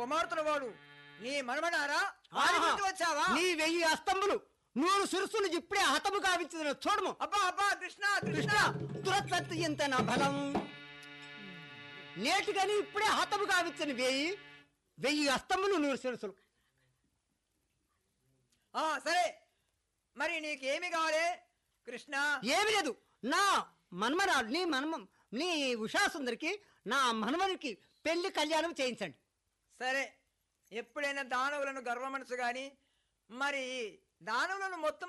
కుమార్తెల వాడు నీ మనమనారా ఆహా. ఆడిపించి వచ్చావా నీ వెయ్యి అస్తంభులు నూరు సురుసులు ఇప్పుడే హతము కావించిన చూడము అబ్బా అబ్బా కృష్ణ కృష్ణ కృష్ణ దురత్పత్తి ఇంత నా బలం నేటికని ఇప్పుడే హతము కావించిన వెయ్యి వెయ్యి అస్తంభులు నూరు సురుసులు ఆ సరే మరి నీకేమి కావాలి కృష్ణ ఏమి లేదు నా మన్మరాలు నీ మన్మం నీ ఉషాసుందరికి నా మన్మనికి పెళ్లి కళ్యాణం చేయించండి సరే ఎప్పుడైనా దానవులను గర్వమనసు గాని మరి దానవులను మొత్తం